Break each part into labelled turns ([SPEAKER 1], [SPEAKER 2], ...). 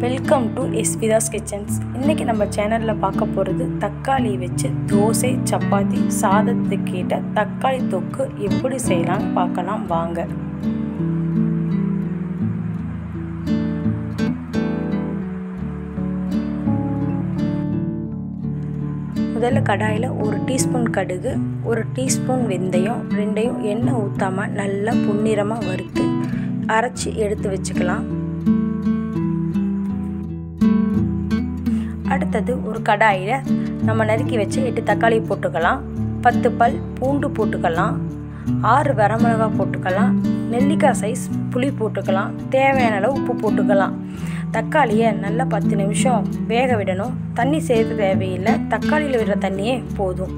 [SPEAKER 1] welcome to எஸ்விதாஸ் kitchens இன்றைக்கி நம்ம சேனலில் பார்க்க போகிறது தக்காளி வச்சு தோசை சப்பாத்தி சாதத்துக்கு கேட்ட தக்காளி தொக்கு எப்படி செய்யலாம்னு பார்க்கலாம் வாங்க முதல்ல கடாயில் ஒரு டீஸ்பூன் கடுகு ஒரு டீஸ்பூன் வெந்தயம் ரெண்டையும் எண்ணெய் ஊற்றாமல் நல்லா பொன்னிறமாக வறுத்து அரைச்சி எடுத்து வச்சுக்கலாம் அடுத்தது ஒரு கடாயில் நம்ம நறுக்கி வச்சு எட்டு தக்காளி போட்டுக்கலாம் பத்து பல் பூண்டு போட்டுக்கலாம் ஆறு வரமிளகா போட்டுக்கலாம் நெல்லிக்காய் சைஸ் புளி போட்டுக்கலாம் தேவையான அளவு உப்பு போட்டுக்கலாம் தக்காளியை நல்லா பத்து நிமிஷம் வேக விடணும் தண்ணி சேர்த்து தேவையில்லை தக்காளியில் விடுற தண்ணியே போதும்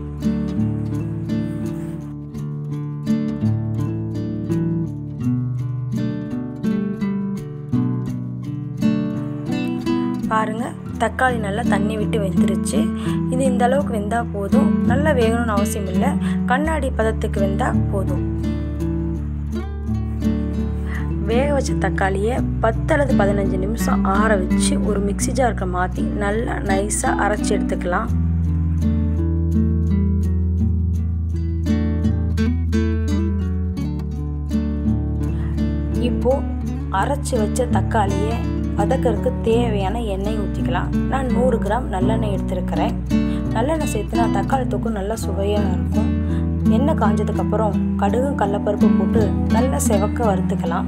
[SPEAKER 1] பாருங்கள் தக்காளி நல்லா தண்ணி விட்டு வெந்துருச்சு இது இந்த அளவுக்கு வெந்தால் போதும் நல்லா வேகணும்னு அவசியம் இல்லை கண்ணாடி பதத்துக்கு வெந்தால் போதும் வேக வச்ச தக்காளியை பத்து அல்லது பதினஞ்சு நிமிஷம் ஆற வச்சு ஒரு மிக்சி ஜாருக்கு மாற்றி நல்லா நைஸாக அரைச்சி எடுத்துக்கலாம் இப்போது அரைச்சி வச்ச தக்காளியை வதக்கறதுக்கு தேவையான எண்ணெய் ஊற்றிக்கலாம் நான் நூறு கிராம் நல்லெண்ணெய் எடுத்துருக்கிறேன் நல்லெண்ணெய் சேர்த்துனா தக்காளி தொக்கு நல்லா சுவையாக இருக்கும் எண்ணெய் காஞ்சதுக்கப்புறம் கடுகும் கடலப்பருப்பு போட்டு நல்லா செவக்க வறுத்துக்கலாம்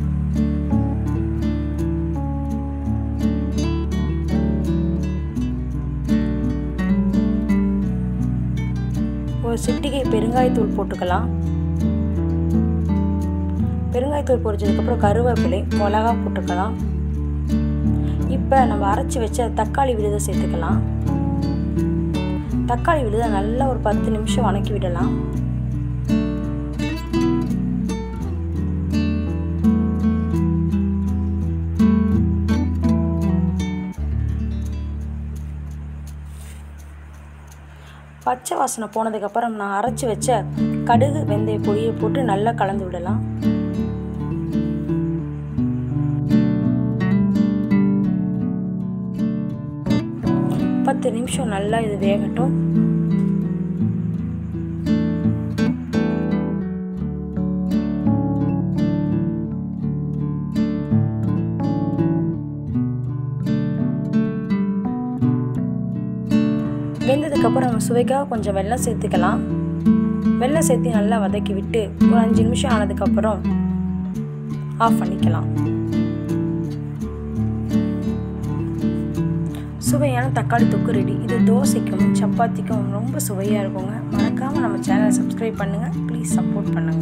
[SPEAKER 1] ஒரு சிட்டிகை பெருங்காயத்தூள் போட்டுக்கலாம் பெருங்காயத்தூள் பொரிச்சதுக்கப்புறம் கருவேப்பிலை மிளகா போட்டுக்கலாம் இப்போ நம்ம அரைச்சி வச்ச தக்காளி விழுதை சேர்த்துக்கலாம் தக்காளி விழுதை நல்லா ஒரு பத்து நிமிஷம் வணக்கி விடலாம் பச்சை வாசனை போனதுக்கப்புறம் நான் அரைச்சி வச்ச கடுகு வெந்தய பொடியை போட்டு நல்லா கலந்து விடலாம் பத்து நிமிஷம் நல்லா இது வேகட்டும் வெந்ததுக்கப்புறம் நம்ம சுவைக்காக கொஞ்சம் வெள்ளம் சேர்த்துக்கலாம் வெள்ளம் சேர்த்து நல்லா வதக்கி விட்டு ஒரு அஞ்சு நிமிஷம் ஆனதுக்கப்புறம் ஆஃப் பண்ணிக்கலாம் சுவையான தக்காளி தொக்கு ரெடி இது தோசைக்கும் சப்பாத்திக்கும் ரொம்ப சுவையாக இருக்குங்க மறக்காமல் நம்ம சேனலை சப்ஸ்கிரைப் பண்ணுங்கள் ப்ளீஸ் சப்போர்ட் பண்ணுங்கள்